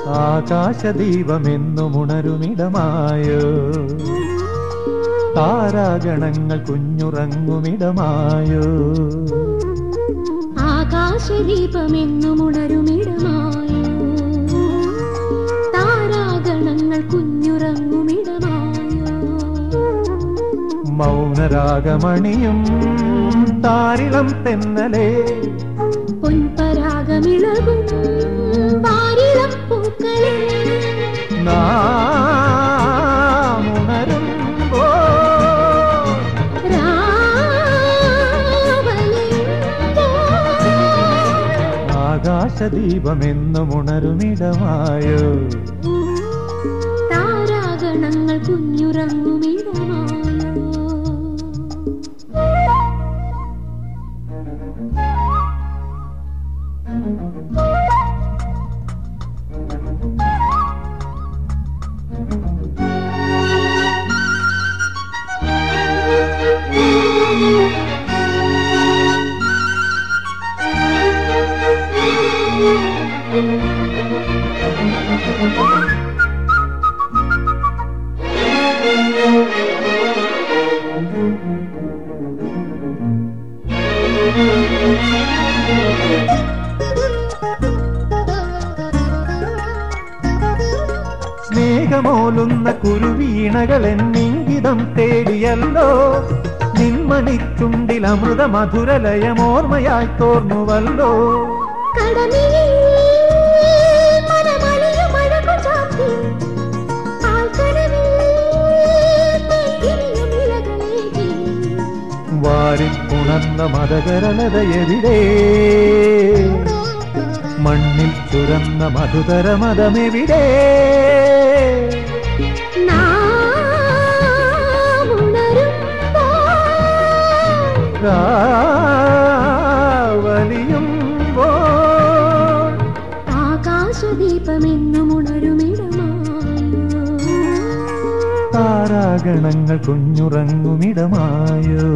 ആകാശദീപമെന്നും ഉണരുമിടമായോ താരാഗണങ്ങൾ കുഞ്ഞുറങ്ങുമിടമായോ ആകാശദീപമെന്നും ഉണരുമിടമായോ താരാഗണങ്ങൾ കുഞ്ഞുറങ്ങുമിടമായോ മൗനരാഗമണിയും താരിളം തെന്നലേ പൊൻപരാഗമിളകും വാരിളം പൂക്കളെ നാം ഉണരുമ്പോ രാവലിയുമ്പോൾ ആകാശദീപമെന്നും ഉണരുമിടമായോ താരാഗണങ്ങൾ കുഞ്ഞുറങ്ങുമിടമായോ സ്നേഹമോലുന്ന കുരുവീണകൾ എന്നിംഗിതം തേടിയല്ലോ നിന്മണിച്ചുണ്ടിൽ അമൃത മധുരലയമോർമ്മയായി തോർന്നുവല്ലോ കടലിൽ മനമണിയുമഴകു ചാർത്തി ആൽക്കടലിൽ തേക്കിനിയും ഇലകളേകി വാരിപ്പുണർന്ന മതകരലതയെവിടെ മണ്ണിൽ ചുരന്ന മധുതര മതമെവിടെ നാം ഉണരുമ്പോൾ കാവലിയുമ്പോൾ ആകാശദീപമെന്നും ഉണരുമിടമായോ താരാഗണങ്ങൾ കുഞ്ഞുറങ്ങുമിടമായോ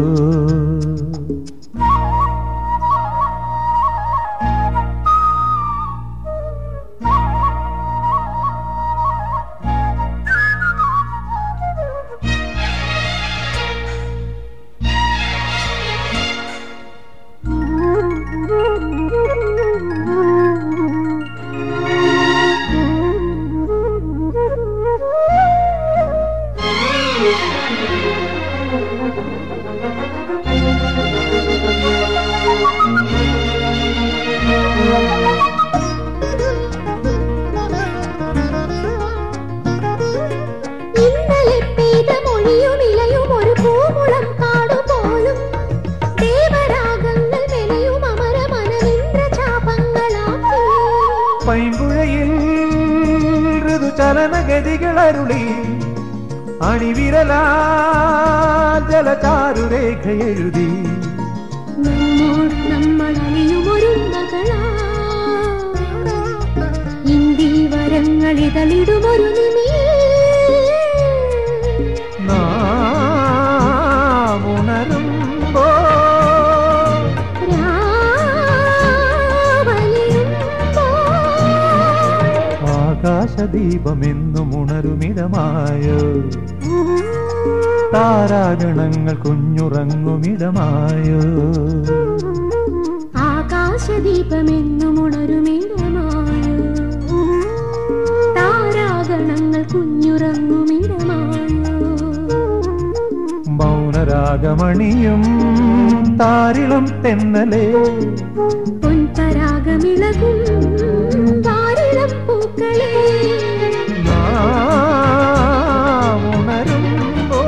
ഇന്നലെ പെയ്ത മൊഴിയും ഇലയും ഒരു പൂമുളം കാടുപോലും ദേവരാഗങ്ങൾ മെനയും അമരമനനിന്ദ്രചാപങ്ങളാക്കി പൈമ്പുഴയിൽ ഋതുചലനഗതികളരുളി അണിവിരലാ ജലചാരുരേഖയെഴുതി നമ്മോട് നമ്മൾ അലിയുമൊരുങ്ങകളാ ഇന്ദീവരങ്ങൾ ഇതളിടുമൊരു നിമി നാം ഉണരുമ്പോ രാവലിയുമ്പോൾ ആകാശദീപമെന്നും ഉണരുമിടമായോ താരാഗണങ്ങൾ കുഞ്ഞുറങ്ങുമിടമായോ ആകാശദീപമെന്നും ഉണരുമിടമായോ താരാഗണങ്ങൾ കുഞ്ഞുറങ്ങുമിടമായോ മൗനരാഗമണിയും താരിളം തെന്നലേ പൊൻപരാഗമിളകും വാരിളം പൂക്കളെ നാം ഉണരുമ്പോ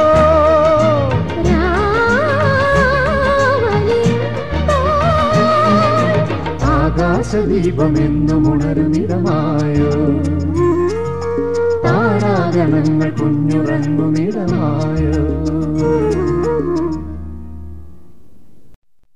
രാവലിയുമ്പോൾ ആകാശദീപമെന്നും ഉണരുമിടമായോ താരാഗണങ്ങൾ കുഞ്ഞുറങ്ങുമിടമായോ